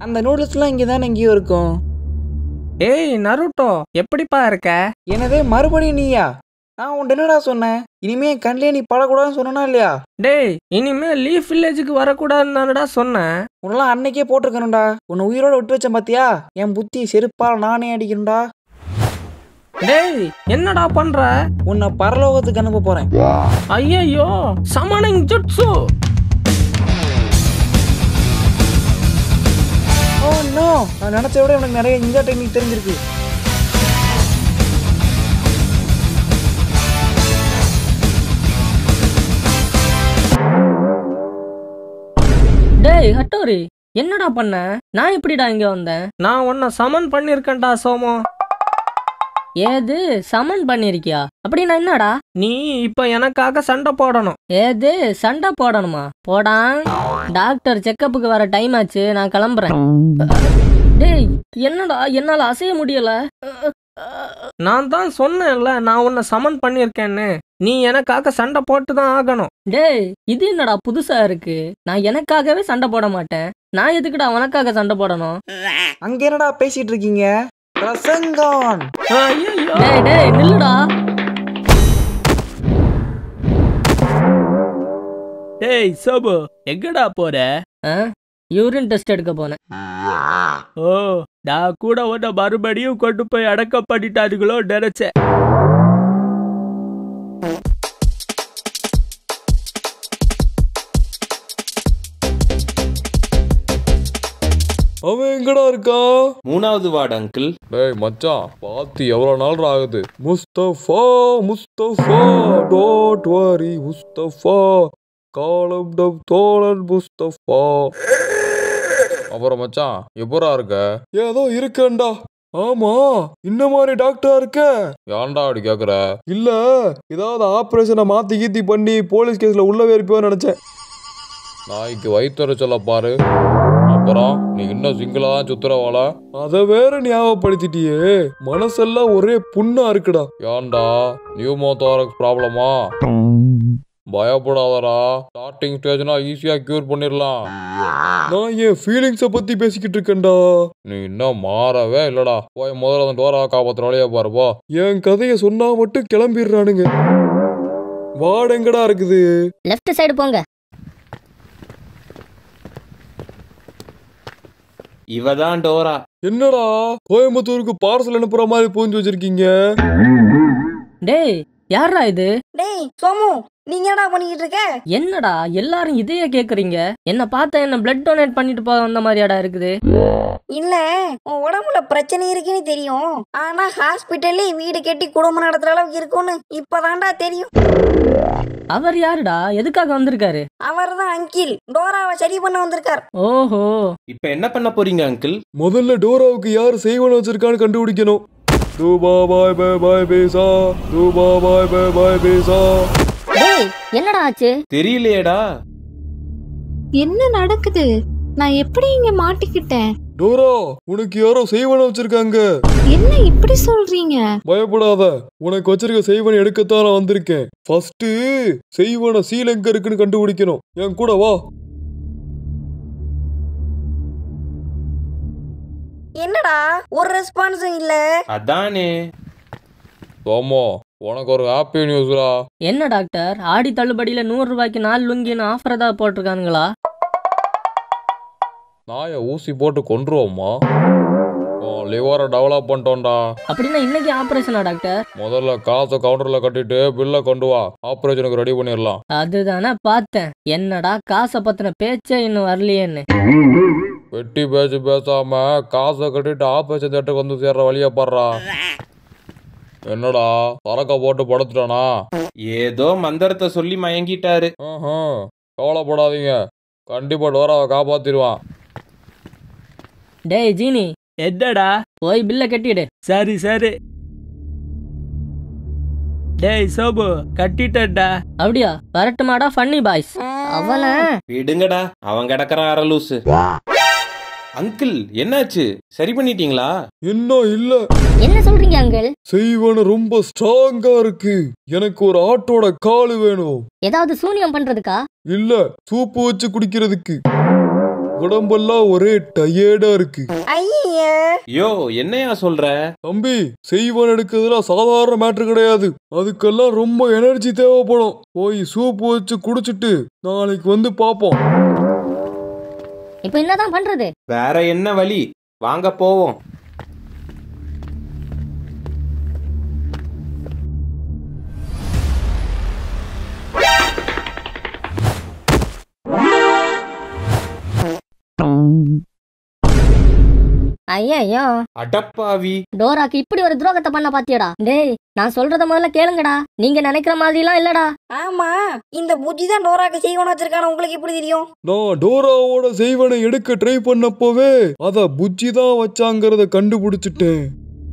அந்த நூடுல்ஸ்லாம் இங்கே தானே எங்கேயோ இருக்கும் ஏய் நருட்டோ எப்படிப்பா இருக்க என்னதே மறுபடியும் நீயா நான் உன்ட்ட என்னடா சொன்னேன் இனிமே என் கண்ணிலே நீ படக்கூடாதுன்னு சொன்னா இல்லையா டேய் இனிமே லீஃப் வில்லேஜுக்கு வரக்கூடாதுன்னு தானடா சொன்னேன் உன்னெல்லாம் அன்னைக்கே போட்டிருக்கணும்டா உன்னை உயிரோட விட்டு வச்சேன் பாத்தியா என் புத்தி செருப்பால் நானே அடிக்கணும்டா டேய் என்னடா பண்ற உன்னை பரலோகத்துக்கு அனுப்ப போறேன் ஐயையோ சமனிங் ஜுட்சு ஓ நோ நான் நினைச்ச விட எனக்கு நிறைய இந்த டெக்னிக் தெரிஞ்சிருக்கு டேய் ஹட்டோரி என்னடா பண்ண நான் எப்படிடா இங்க வந்தேன் நான் உன்னை சமன் பண்ணியிருக்கேன்டா சோமோ ஏது சமன் பண்ணிருக்கியா அப்படின்னா என்னடா நீ இப்ப எனக்காக சண்டை போடணும் ஏது சண்டை போடணுமா போடான் டாக்டர் செக்கப்புக்கு வர டைம் ஆச்சு நான் கிளம்புறேன் டேய் என்னடா என்னால அசைய முடியல நான் தான் சொன்னேன்ல நான் உன்னை சமன் பண்ணியிருக்கேன்னு நீ எனக்காக சண்டை போட்டு தான் ஆகணும் டேய் இது என்னடா புதுசா இருக்கு நான் எனக்காகவே சண்டை போட மாட்டேன் நான் எதுக்குடா உனக்காக சண்டை போடணும் அங்க என்னடா பேசிட்டு இருக்கீங்க ரசங்கான் ஐயையோ. டேய் டேய் நில்லுடா டேய் சோபு எங்கடா போற யூரின் டெஸ்ட் எடுக்க போனேன் ஓ நான் கூட உன்னை மறுபடியும் கொண்டு போய் அடக்கம் பண்ணிட்டாருங்களோ நினைச்சேன் அவன் எங்கடா இருக்கான் மூணாவது வார்டு அங்கிள் டேய் மச்சான் பார்த்து எவ்வளவு நாள் ஆகுது முஸ்தபா முஸ்தபா டோன்ட் வரி முஸ்தபா காலம் நம் தோழன் முஸ்தபா அப்புறம் மச்சான் எப்பரா இருக்க ஏதோ இருக்கேன்டா ஆமா இந்த மாதிரி டாக்டரா இருக்க ஏன்டா அப்படி கேக்குற இல்ல ஏதாவது ஆபரேஷனை மாத்தி கீத்தி பண்ணி போலீஸ் கேஸ்ல உள்ள வேறிப்போன்னு நினைச்சேன் நாய்க்கு வயிற்றுச்சல பாரு அப்புறம் நீ இன்னும் சிங்கிளா சுத்துறவாள அத வேற ஞாபகப்படுத்திட்டியே மனசெல்லாம் ஒரே புண்ணா இருக்குடா ஏன்டா நியூமோ தாரக்ஸ் ப்ராப்ளமா பயப்படாதடா ஸ்டார்டிங் ஸ்டேஜ்னா ஈஸியா கியூர் பண்ணிடலாம் நான் என் ஃபீலிங்ஸ பத்தி பேசிக்கிட்டு இருக்கேன்டா நீ இன்னும் மாறவே இல்லடா போய் முதல்ல அந்த டோரா காப்பாத்துற வழியா பாருப்பா என் கதைய சொன்னா மட்டும் கிளம்பிடுறானுங்க வார்டு எங்கடா இருக்குது லெஃப்ட் சைடு போங்க இவ தான் டோரா என்னடா கோயம்புத்தூருக்கு பார்சல் அனுப்புற மாதிரி பூந்து வச்சிருக்கீங்க டேய் யாரா இது டேய் சோமு நீங்க என்னடா பண்ணிக்கிட்டு இருக்க என்னடா எல்லாரும் இதையே கேக்குறீங்க என்ன பார்த்தா என்ன பிளட் டொனேட் பண்ணிட்டு போக வந்த மாதிரியாடா இருக்குது இல்ல உன் உடம்புல பிரச்சனை இருக்குன்னு தெரியும் ஆனா ஹாஸ்பிட்டல்லே வீடு கட்டி குடும்பம் நடத்துற அளவுக்கு இருக்கும்னு இப்பதான்டா தெரியும் அவர் யாருடா எதுக்காக வந்திருக்காரு அவர் தான் அங்கிள் டோராவை சரி பண்ண வந்திருக்கார் ஓஹோ இப்ப என்ன பண்ண போறீங்க அங்கிள் முதல்ல டோராவுக்கு யார் செய்வன வச்சிருக்கான்னு கண்டுபிடிக்கணும் தூபா பாய் பாய் பாய் பேசா தூபா பாய் பாய் பாய் பேசா டேய் என்னடா ஆச்சு தெரியலையேடா என்ன நடக்குது நான் எப்படி இங்க மாட்டிக்கிட்டேன் டோரா உனக்கு யாரோ செய்வன வச்சிருக்காங்க என்ன இப்படி சொல்றீங்க பயப்படாத உனக்கு வச்சிருக்க செய்வனை எடுக்கத்தான் நான் வந்திருக்கேன் ஃபர்ஸ்ட் செய்வன சீல் எங்க இருக்குன்னு கண்டுபிடிக்கணும் என் கூட வா என்னடா ஒரு ரெஸ்பான்ஸும் இல்ல அதானே சோமோ உனக்கு ஒரு ஹாப்பி நியூஸ்ரா என்ன டாக்டர் ஆடி தள்ளுபடியில நூறு ரூபாய்க்கு நாலு லுங்கின்னு ஆஃபர் ஏதாவது போட்டிருக்கானுங்களா நாயை ஊசி போட்டு கொன்றுவோம்மா லிவரை டெவலப் பண்ணிட்டோம்டா அப்படின்னா இன்னைக்கு ஆபரேஷனா டாக்டர் முதல்ல காசை கவுண்டர்ல கட்டிட்டு பில்லை கொண்டு வா ஆபரேஷனுக்கு ரெடி பண்ணிடலாம் அதுதானே பார்த்தேன் என்னடா காசை பத்தின பேச்சே இன்னும் வரலையேன்னு வெட்டி பேச்சு பேசாம காசை கட்டிட்டு ஆபரேஷன் தேட்டருக்கு வந்து சேர்ற வழியா பாடுறா என்னடா சரக்க போட்டு படுத்துட்டானா ஏதோ மந்திரத்தை சொல்லி மயங்கிட்டாரு ஆஹா, கவலைப்படாதீங்க கண்டிப்பா டோராவை காப்பாத்திடுவான் டேய் ஜீனி என்னடா போய் பில்லை கட்டிடு சரி சரி டேய் சோபு கட்டிட்டேன்டா அப்படியா வரட்டுமாடா ஃபன்னி பாய்ஸ் அவன விடுங்கடா அவன் கிடக்குறான் அரலூசு அங்கிள் என்னாச்சு சரி பண்ணிட்டீங்களா இன்னும் இல்ல என்ன சொல்றீங்க அங்கிள் செய்வன ரொம்ப ஸ்ட்ராங்கா இருக்கு எனக்கு ஒரு ஆட்டோட காலு வேணும் ஏதாவது சூனியம் பண்றதுக்கா இல்ல சூப்பு வச்சு குடிக்கிறதுக்கு உடம்பெல்லாம் ஒரே டயர்டா இருக்கு ஐய யோ என்னையா சொல்ற தம்பி செய்வன் எடுக்கிறதுலாம் சாதாரண மேட்ரு கிடையாது அதுக்கெல்லாம் ரொம்ப எனர்ஜி தேவைப்படும் போய் சூப் வச்சு குடிச்சிட்டு நாளைக்கு வந்து பாப்போம் இப்போ என்னதான் பண்றது வேற என்ன வழி வாங்க போவோம் ஐயோ அடப்பாவி டோராக்கு இப்படி ஒரு துரோகத்தை பண்ண பாத்தியடா டேய் நான் சொல்றத முதல்ல கேளுங்கடா நீங்க நினைக்கிற மாதிரிலாம் இல்லடா ஆமா இந்த புஜ்ஜி தான் டோராக்கு செய்வன வச்சிருக்கான உங்களுக்கு எப்படி தெரியும் நான் டோராவோட செய்வனை எடுக்க ட்ரை பண்ணப்பவே அத புஜ்ஜி தான் வச்சாங்கிறத கண்டுபிடிச்சிட்டேன்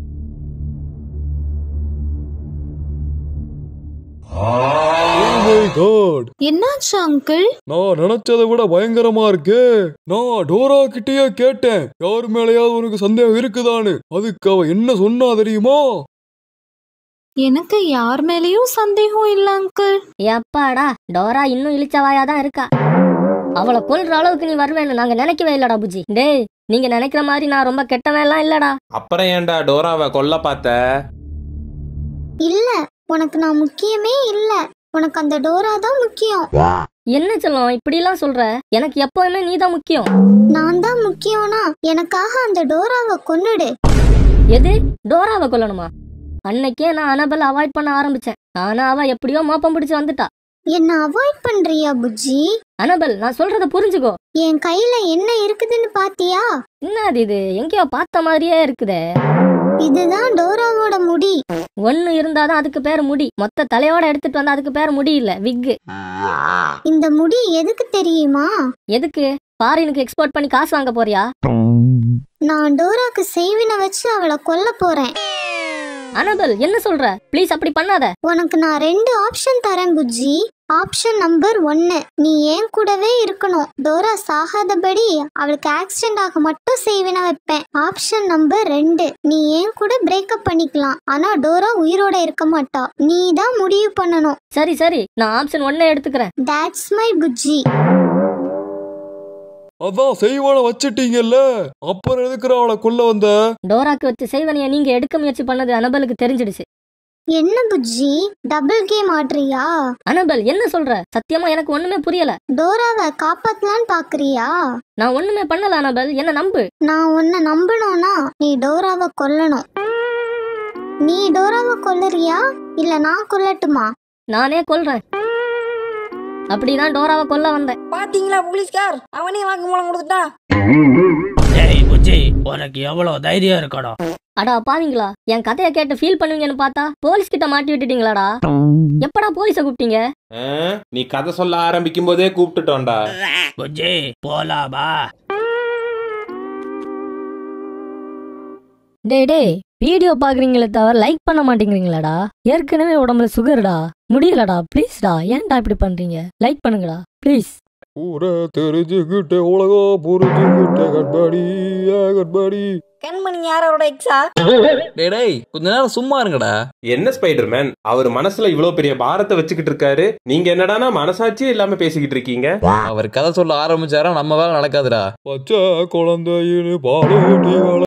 Oh my God. என்னாச்சு அங்கிள் நான் நினைச்சதை விட பயங்கரமா இருக்கே நான் டோரா கிட்டயே கேட்டேன் யார் மேலயாவது உனக்கு சந்தேகம் இருக்குதான்னு அதுக்கு அவ என்ன சொன்னா தெரியுமா எனக்கு யார் மேலேயும் சந்தேகம் இல்ல அங்கிள் எப்பாடா டோரா இன்னும் இழிச்சவாயா தான் இருக்கா அவளை கொல்ற அளவுக்கு நீ வருவேன்னு நாங்க நினைக்கவே இல்லடா புஜி டேய் நீங்க நினைக்கிற மாதிரி நான் ரொம்ப கெட்டவன் எல்லாம் இல்லடா அப்புறம் ஏன்டா டோராவை கொல்ல பார்த்த இல்ல உனக்கு நான் முக்கியமே இல்ல உனக்கு அந்த டோரா தான் முக்கியம் என்ன செல்லம் இப்படிலாம் சொல்ற எனக்கு எப்பவுமே நீ தான் முக்கியம் நான் தான் முக்கியம்னா எனக்காக அந்த டோராவை கொன்னுடு எது டோராவை கொல்லணுமா அன்னைக்கே நான் அனபல் அவாய்ட் பண்ண ஆரம்பிச்சேன் ஆனா அவ எப்படியோ மோப்பம் பிடிச்சு வந்துட்டா என்ன அவாய்ட் பண்றியா புஜ்ஜி அனபல் நான் சொல்றத புரிஞ்சுக்கோ என் கையில என்ன இருக்குதுன்னு பாத்தியா என்னது இது எங்கேயோ பார்த்த மாதிரியே இருக்குதே இதுதான் டோராவோட முடி ஒன்னு இருந்தாதான் அதுக்கு பேர் முடி மொத்த தலையோட எடுத்துட்டு வந்தா அதுக்கு பேர் முடி இல்ல விக்கு இந்த முடி எதுக்கு தெரியுமா எதுக்கு ஃபாரினுக்கு எக்ஸ்போர்ட் பண்ணி காசு வாங்க போறியா நான் டோராக்கு செய்வின வச்சு அவளை கொல்ல போறேன் அனபல் என்ன சொல்ற ப்ளீஸ் அப்படி பண்ணாத உனக்கு நான் ரெண்டு ஆப்ஷன் தரேன் புஜ்ஜி ஆப்ஷன் நம்பர் ஒன்னு நீ ஏன் கூடவே இருக்கணும் டோரா சாகாதபடி அவளுக்கு ஆக்சிடென்ட் ஆக மட்டும் செய்வின வைப்பேன் ஆப்ஷன் நம்பர் ரெண்டு நீ ஏன் கூட பிரேக்கப் பண்ணிக்கலாம் ஆனா டோரா உயிரோட இருக்க மாட்டா நீ தான் முடிவு பண்ணணும் சரி சரி நான் ஆப்ஷன் ஒன்னே எடுத்துக்கிறேன் தட்ஸ் மை புஜ்ஜி அதான் செய்வனை வச்சிட்டீங்கல்ல அப்புறம் எதுக்குற அவளை கொல்ல வந்த டோராக்கு வச்சு செய்வனைய நீங்க எடுக்க முயற்சி பண்ணது அனபலுக்கு தெரிஞ்சிடுச்சு என்ன புஜ்ஜி டபுள் கேம் ஆடுறியா அனபல் என்ன சொல்ற சத்தியமா எனக்கு ஒண்ணுமே புரியல டோராவை காப்பாத்தலான்னு பாக்குறியா நான் ஒண்ணுமே பண்ணல அனபல் என்ன நம்பு நான் உன்னை நம்பணும்னா நீ டோராவை கொல்லணும் நீ டோராவை கொல்லறியா இல்ல நான் கொல்லட்டுமா நானே கொல்றேன் அப்படிதான் டோராவை கொல்ல வந்தேன் பாத்தீங்களா போலீஸ்கார் அவனே வாக்குமூலம் கொடுத்துட்டான் ஏய் புஜ்ஜி உனக்கு எவ்வளவு தைரியம் இருக்கணும் அடா பாவீங்களா என் கதையை கேட்டு ஃபீல் பண்ணுவீங்கன்னு பார்த்தா போலீஸ் கிட்ட மாட்டி விட்டுட்டீங்களாடா எப்படா போலீஸை கூப்பிட்டீங்க ஆ? நீ கதை சொல்ல ஆரம்பிக்கும் போதே கூப்பிட்டுட்டோம்டா புஜ்ஜி போலாமா டேய் டேய் வீடியோ பாக்குறீங்களே தவிர லைக் பண்ண மாட்டேங்கிறீங்களாடா ஏற்கனவே உடம்புல சுகர்டா முடியலடா ப்ளீஸ்டா ஏன்டா இப்படி பண்றீங்க லைக் பண்ணுங்கடா ப்ளீஸ் ஊரை தெரிஞ்சுக்கிட்டே உலகம் புரிஞ்சுக்கிட்டே கட்பாடி கட்பாடி கண்மணி யாரோட எக்ஸா டேய் டேய் கொஞ்ச நேரம் சும்மா இருங்கடா என்ன ஸ்பைடர்மேன் அவர் மனசுல இவ்வளவு பெரிய பாரத்தை வச்சுக்கிட்டு இருக்காரு நீங்க என்னடானா மனசாட்சியே இல்லாம பேசிக்கிட்டு இருக்கீங்க அவர் கதை சொல்ல ஆரம்பிச்சாரா நம்ம வேலை நடக்காதுடா பச்சை குழந்தையின்னு பாலூட்டி